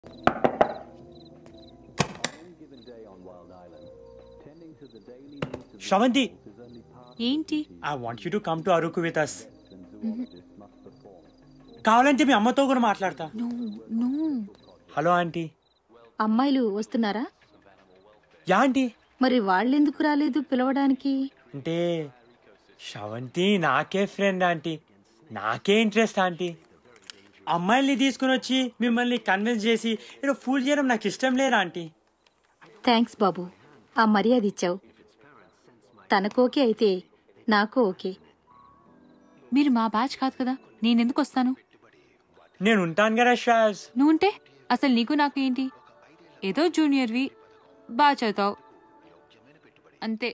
శ్రవంతి ఏంటి I want you to come to Araku with us కావాలంటే మీ అమ్మతో కూడా మాట్లాడతా నో నో హలో ఆంటీ అమ్మాయిలు వస్తున్నారా యా ఆంటీ మరి వాళ్ళెందుకు రాలేదు పిలవడానికి అంటే శ్రవంతి నాకే ఫ్రెండ్ ఆంటీ నాకే ఇంట్రెస్ట్ ఆంటీ అమ్మాయిల్ని తీసుకుని వచ్చి మిమ్మల్ని కన్విన్స్ చేసి ఇలా ఫూల్ చేయడం నాకు ఇష్టం లేదు ఆంటీ థ్యాంక్స్ బాబు ఆ మర్యాద ఇచ్చావు తనకు ఓకే అయితే నాకు ఓకే మీరు మా బ్యాచ్ కాదు కదా నేనెందుకు వస్తాను నేను ఉంటాను కదా శ్రాజ్ నువ్వుంటే అసలు నీకు నాకు ఏంటి ఏదో జూనియర్వి బాగా చదువుతావు అంతే